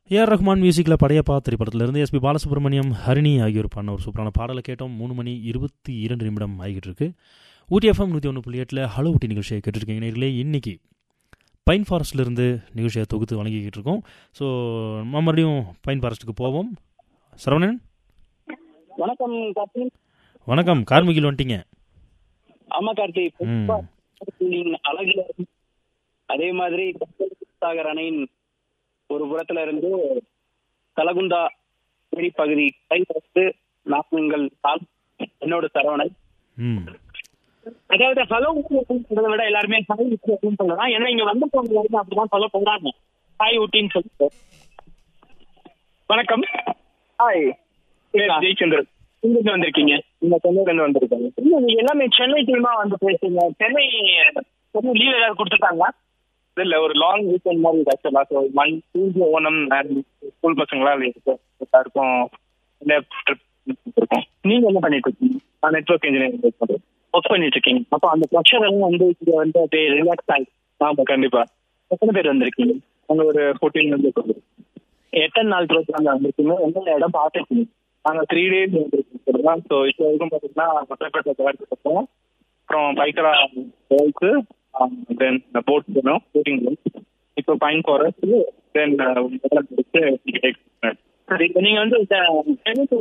AR Rahman மியூசிக்கில் படையப்பா திரைப்படத்திலிருந்து SP Balasubramaniam Harini ஆகியோர் பண்ண ஒரு சூப்பரான பாடலை கேட்டோம் மூணு மணி இருபத்தி இரண்டு நிமிடம் ஆகிட்டு இருக்கு ஊட்டி எஃப்எம் நூற்றி ஒன்று புள்ளி எட்டில் ஹலோ ஊட்டி நிகழ்ச்சியை கேட்டிருக்கீங்க நேர்களே இன்னைக்கு பைன் ஃபாரஸ்ட்லேருந்து நிகழ்ச்சியை தொகுத்து வழங்கிக்கிட்டு இருக்கோம் ஸோ நம்ம மறுபடியும் பைன் ஃபாரஸ்ட்டுக்கு போவோம் சரவணன் வணக்கம் கார்த்தி வணக்கம் கார்மிகில் வந்துட்டீங்க ஆமா கார்த்தி ம். நீங்க அழகுல இருந்து, அதே மாதிரி சாகர் அணையின் ஒரு புறத்துல இருந்து கலகுண்டா ஏரி பகுதி கைப்பற்று நாங்கள் என்னோட சரவணன் ம் அதாவது ஹலோ சொல்றதை விட எல்லாருமே ஹாய் ஊட்டி அப்படின்னு சொல்லலாம் ஏன்னா இங்க வந்து போன வரைக்கும் அப்படிதான் சொல்ல போறாங்க ஹாய் ஊட்டின்னு சொல்லிட்டு வணக்கம் ஹாய் ஜெயச்சந்திரன் இங்க இருந்து வந்திருக்கீங்க இந்த சென்னையில இருந்து வந்திருக்காங்க இல்ல நீங்க எல்லாமே சென்னை டீமா வந்து பேசுங்க சென்னை சென்னை லீவ் ஏதாவது கொடுத்துட்டாங்களா இல்ல ஒரு லாங் வீக்கெண்ட் மாதிரி ஆக்சுவலா ஸோ மண் டியூஸ்டே ஓணம் அண்ட் ஸ்கூல் பசங்களாம் எல்லாருக்கும் ட்ரிப் இருக்கோம் நீங்க என்ன பண்ணிட்டு இருக்கீங்க நான் நெட்ஒர்க் இன்ஜினியரிங் பண்றேன் ஒர்க் பண்ணிட்டு இருக்கீங்க அப்போ அந்த ப்ரெஷர் எல்லாம் வந்து இங்க வந்து அப்படியே ரிலாக்ஸ் ஆகி ஆமா கண்டிப்பா எத்தனை பேர் வந்திருக்கீங்க அங்க ஒரு ஃபோர்டீன் வந்து எத்தனை நாள் ப்ரோக்ராம் வந்திருக்கீங்க எந்த இடம் பார்த்துருக்கீங்க நாங்க த்ரீ டேஸ் வந்துருக்கோம் ஸோ இப்போ வரைக்கும் பார்த்தீங்கன்னா கொட்டப்பேட்டை கவர் இருக்கோம் அப்புறம் பைக்கரா கேர்ள்ஸு தென் போட் போனோம் போட்டிங் இப்போ பைன் ஃபாரஸ்ட் தென் சரி இப்ப நீங்க வந்து இந்த சென்னை to